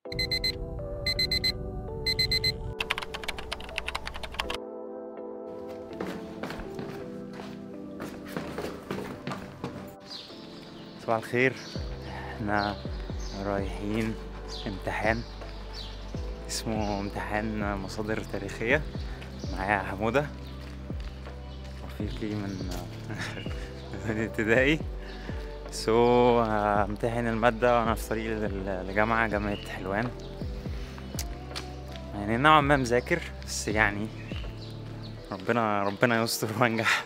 صباح الخير احنا رايحين امتحان اسمه امتحان مصادر تاريخية معايا حمودة رفيقي من من ابتدائي سو امتحن المادة وانا في طريقي لل- لجامعة جامعة حلوان يعني نوعا ما مذاكر بس يعني ربنا ربنا يستر وانجح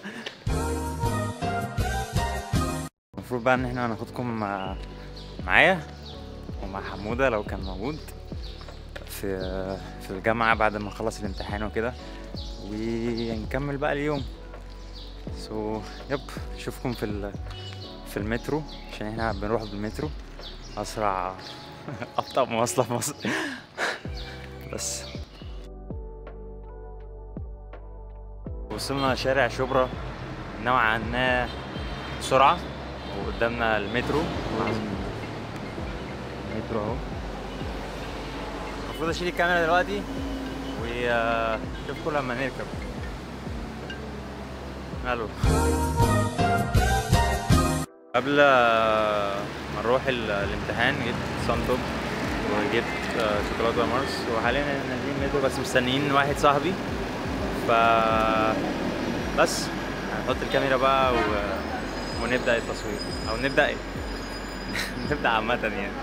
المفروض بقى ان احنا هناخدكم مع- معايا ومع حمودة لو كان موجود في في الجامعة بعد ما نخلص الامتحان وكده ونكمل بقى اليوم سو يب اشوفكم في ال- في المترو عشان احنا بنروح بالمترو اسرع ابطأ مواصلة في مصر بس وصلنا شارع شبرا نوعا ما بسرعة وقدامنا المترو المترو اهو المفروض اشيل الكاميرا دلوقتي واشوفكم لما نركب الو قبل ما نروح ال- الامتحان جبت صن توب وجبت آه، شوكولاته مارس وحاليا احنا نازلين مترو بس مستنيين واحد صاحبي ف بس هنحط الكاميرا بقى و... ونبدا التصوير او نبدا إيه؟ نبدا عامه يعني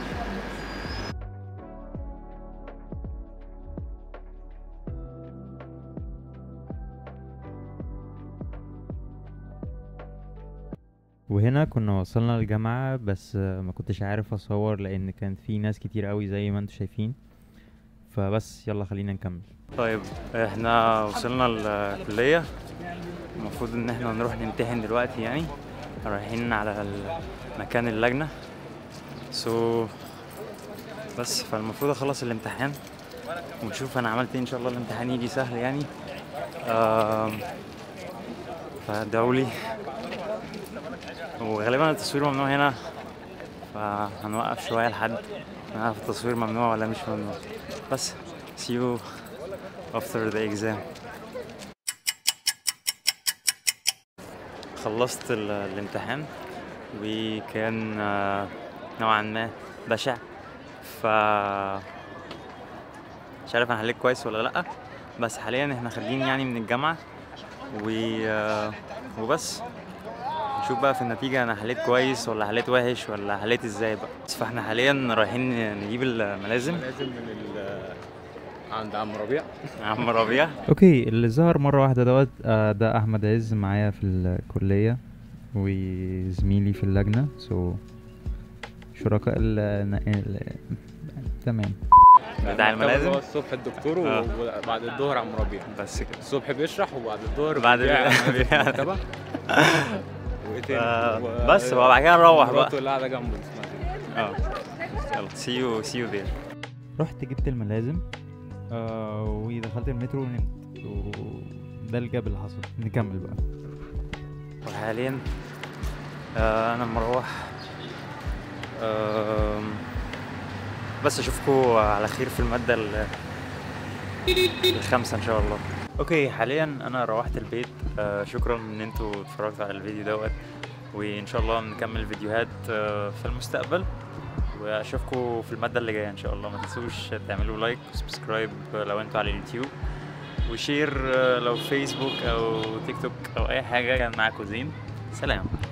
وهنا كنا وصلنا الجامعة بس آه، ما كنتش عارف اصور لان كان في ناس كتير قوي زي ما انتوا شايفين فبس يلا خلينا نكمل طيب احنا وصلنا الكلية المفروض ان احنا نروح نمتحن دلوقتي يعني رايحين على ال- مكان اللجنة سو بس فالمفروض اخلص الامتحان ونشوف انا عملت ايه ان شاء الله الامتحان يجي سهل يعني آم، فادعولي وغالبا التصوير ممنوع هنا فهنوقف شوية لحد نعرف التصوير ممنوع ولا مش ممنوع بس see you after the exam خلصت ال- الامتحان وكان آه، نوعا ما بشع ف مش عارف انا حليت كويس ولا لا بس حاليا احنا خارجين يعني من الجامعة و... آه، وبس نشوف بقى في النتيجة انا حليت كويس ولا حليت وحش ولا حليت ازاي بقى بس فاحنا حاليا رايحين نجيب الملازم لازم من ال عند عم ربيع عم ربيع اوكي اللي ظهر مرة واحدة دوت آه، ده احمد عز معايا في الكلية وزميلي في اللجنة سو شركاء ال ال- تمام بتاع الملازم هو الصبح الدكتور آه. وبعد الظهر عم ربيع بس كده الصبح بيشرح وبعد الظهر بعد بيبيع ال- في المكتبة وايه تاني آه، و- بس هو بعد كده نروح بقى مراته اللي قاعدة جنبه اسمها إيه؟ اه يلا see you see you there رحت جبت الملازم آه ودخلت المترو ونمت وده الجاب اللي حصل نكمل بقى وحاليا آه انا مروح آم، بس اشوفكم على خير في الماده ال- الخامسه ان شاء الله اوكي حاليا انا روحت البيت آه شكرا ان انتوا اتفرجتوا على الفيديو دوت وان شاء الله نكمل فيديوهات آه في المستقبل واشوفكم في الماده اللي جايه ان شاء الله ما تنسوش تعملوا لايك وسبسكرايب لو انتوا على اليوتيوب وشير آه، لو فيسبوك او تيك توك او اي حاجه كان معاكم زين سلام